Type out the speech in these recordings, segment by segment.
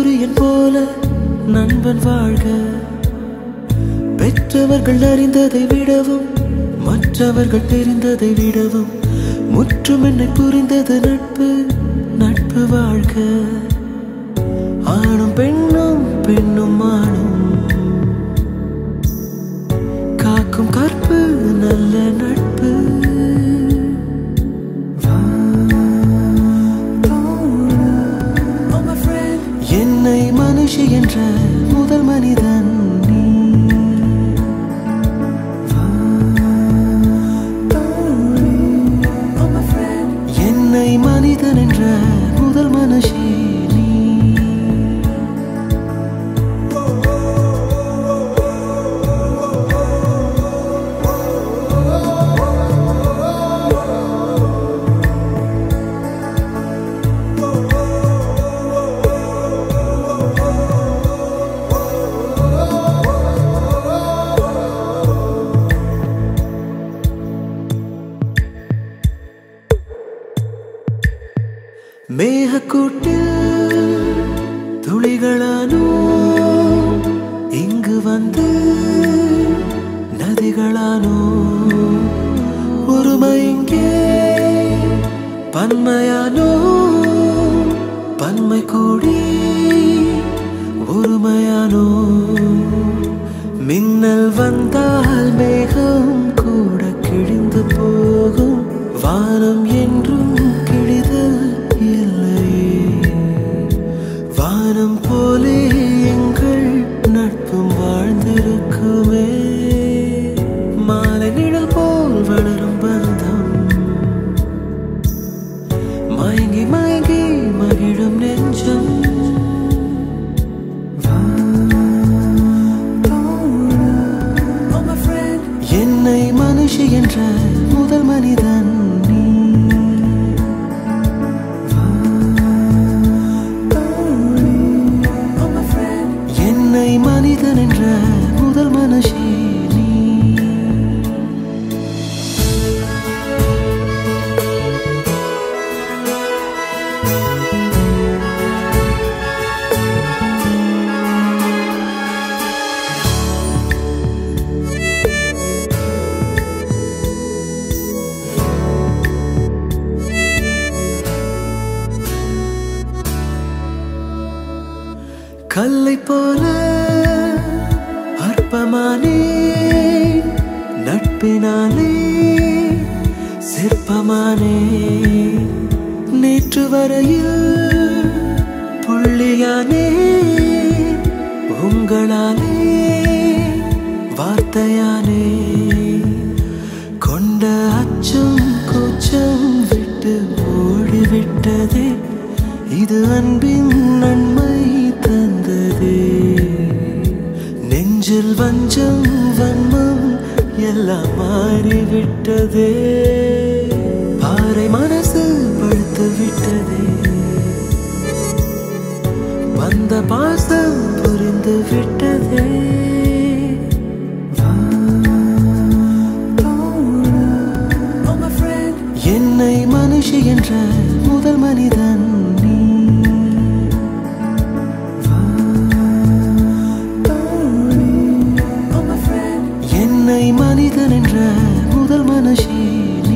சூரியன் போல நண்பன் வாழ்க பெற்றவர்கள் அறிந்ததை விடவும் மற்றவர்கள் தெரிந்ததை விடவும் முற்றும் என்னை புரிந்தது நட்பு நட்பு வாழ்க ஆணும் பெண்ணும் பெண்ணும் ஆணும் காக்கும் கற்பு நல்ல நட்பு என்னை மனுஷி என்ற முதல் மனிதன் நீ என்னை மனிதன் என்ற முதல் மனுஷி நீ மேகக்கூட்டில் துளிகளானோ இங்கு வந்து நதிகளானோ ஒருமை இங்கே பன்மையானோ பன்மை கூடி ஒருமையானோ மின்னல் வந்தால் மேகம் கூட கிழிந்து போகும் வானம் என்றும் கிழிதல் இல்லையே வானம் போலே எங்கள் நட்பும் வாழ்ந்திருக்குமே மாலை நிழல் போல் வளரும் பந்தம் மயங்கி மயங்கி மகிழும் நெஞ்சம் என்னை மனுஷி என்ற முதல் மனிதன் நீ என்னை மனிதன் என்ற முதல் மனுஷி நீ கல்லை போல அற்பமானே நட்பினாலே சிற்பமானே நேற்று வரையில் புள்ளியானே உங்களாலே வார்த்தையானே கொண்ட அச்சம் கூச்சம் விட்டு ஓடிவிட்டதே இது அன்பின் நன்மை தந்ததே நெஞ்சில் வஞ்சம் வன்மம் எல்லாம் மாறிவிட்டதே பாறை மனசு படுத்து விட்டதே வந்த பாசம் புரிந்து விட்டதே என்னை மனுஷி என்ற முதல் மனிதன் நீ என்னை மனிதன் என்ற முதல் மனுஷி நீ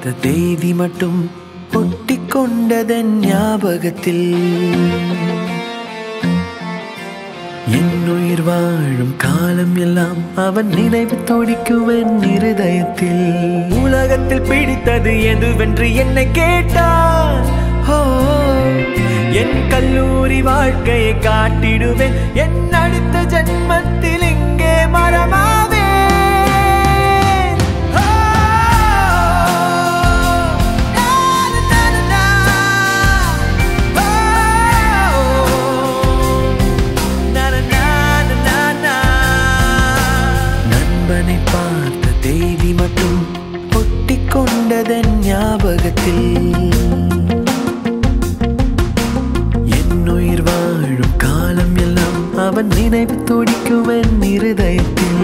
பார்த்த தேதி மட்டும் ஒட்டிக்கொண்டதன் ஞாபகத்தில் என் உயிர் வாழும் காலம் எல்லாம் அவன் நினைவு துடிக்குவன் இருதயத்தில் உலகத்தில் பிடித்தது எதுவென்று என்னை கேட்டான் ஓ என் கல்லூரி வாழ்க்கையை காட்டிடுவேன் என் அடுத்த ஜென்மத்தில் இங்கே மரமாவே நண்பனை பார்த்த தேதி மட்டும் ஒட்டிக்கொண்டதன் ஞாபகத்தில் என் உயிர் வாழும் காலம் எல்லாம் அவன் நினைவு துடிக்குவன் இருதயத்தில்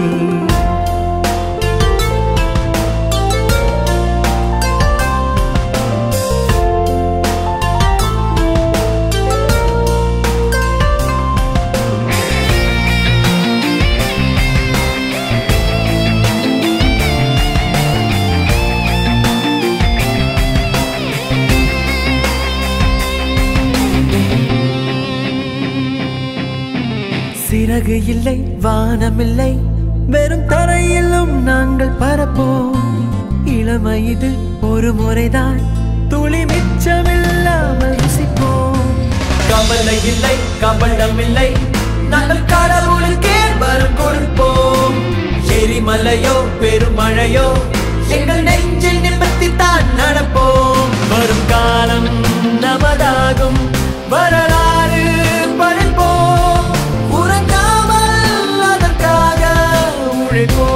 சிறகு இல்லை வானமில்லை வெறும் தரையிலும் நாங்கள் பரப்போம் இளமை இது ஒரு முறைதான் துளி மிச்சமில்லாமல் ருசிப்போம் கவலை இல்லை கபடம் இல்லை நாங்கள் கடவுளுக்கே வரம் கொடுப்போம் எரிமலையோ பெருமழையோ எங்கள் நெஞ்சில் நிமித்தி தான் நடப்போம் வரும் காலம் நமதாகும் வரலாறு படைப்போம் உறங்காமல் அதற்காக உழைப்போம்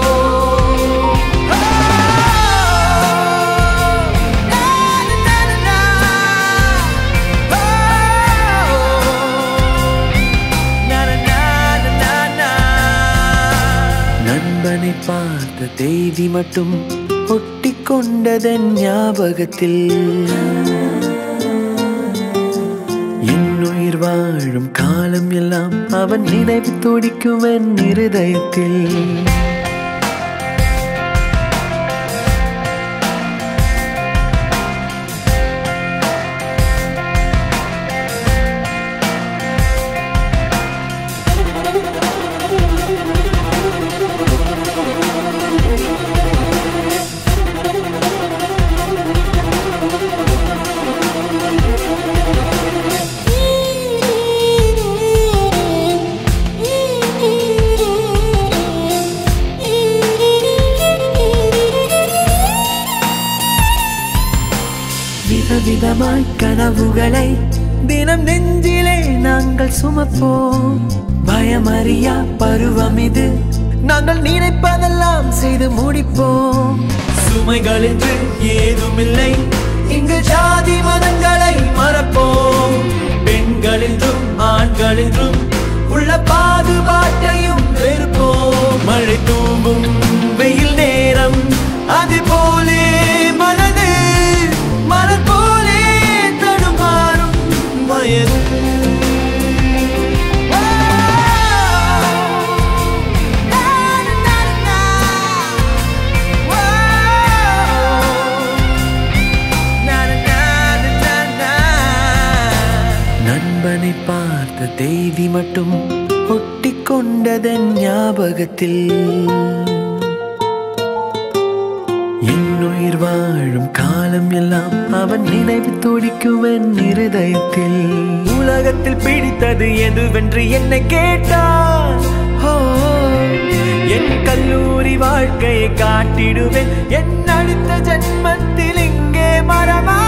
நண்பனை பார்த்த தேதி மட்டும் ஒட்டிக்கொண்டதன் ஞாபகத்தில் என் உயிர் வாழும் காலம் எல்லாம் அவன் நினைவு துடிக்குவன் இருதயத்தில் விதவிதமாய் கனவுகளை தினம் நெஞ்சிலே நாங்கள் சுமப்போம் பயமறியா பருவம் இது நாங்கள் நினைப்பதெல்லாம் செய்து முடிப்போம் சுமைகள் என்று ஏதுமில்லை இங்கு ஜாதி மதங்களை மறப்போம் பெண்கள் என்றும் ஆண்கள் என்றும் உள்ள பாகுபாட்டையும் வெறுப்போம் மழை தூவும் வெயில் நேரம் அது போலே மனது மலர் போலே தடுமாறும் வயது நண்பனை பார்த்த தேதி மட்டும் ஒட்டிக்கொண்டதன் ஞாபகத்தில் என் உயிர் வாழும் காலம் எல்லாம் அவன் நினைவு துடிக்குவன் இருதயத்தில் உலகத்தில் பிடித்தது எதுவென்று என்னை கேட்டான் ஓ என் கல்லூரி வாழ்க்கையை காட்டிடுவேன் என் அடுத்த ஜென்மத்தில் இங்கே மரமா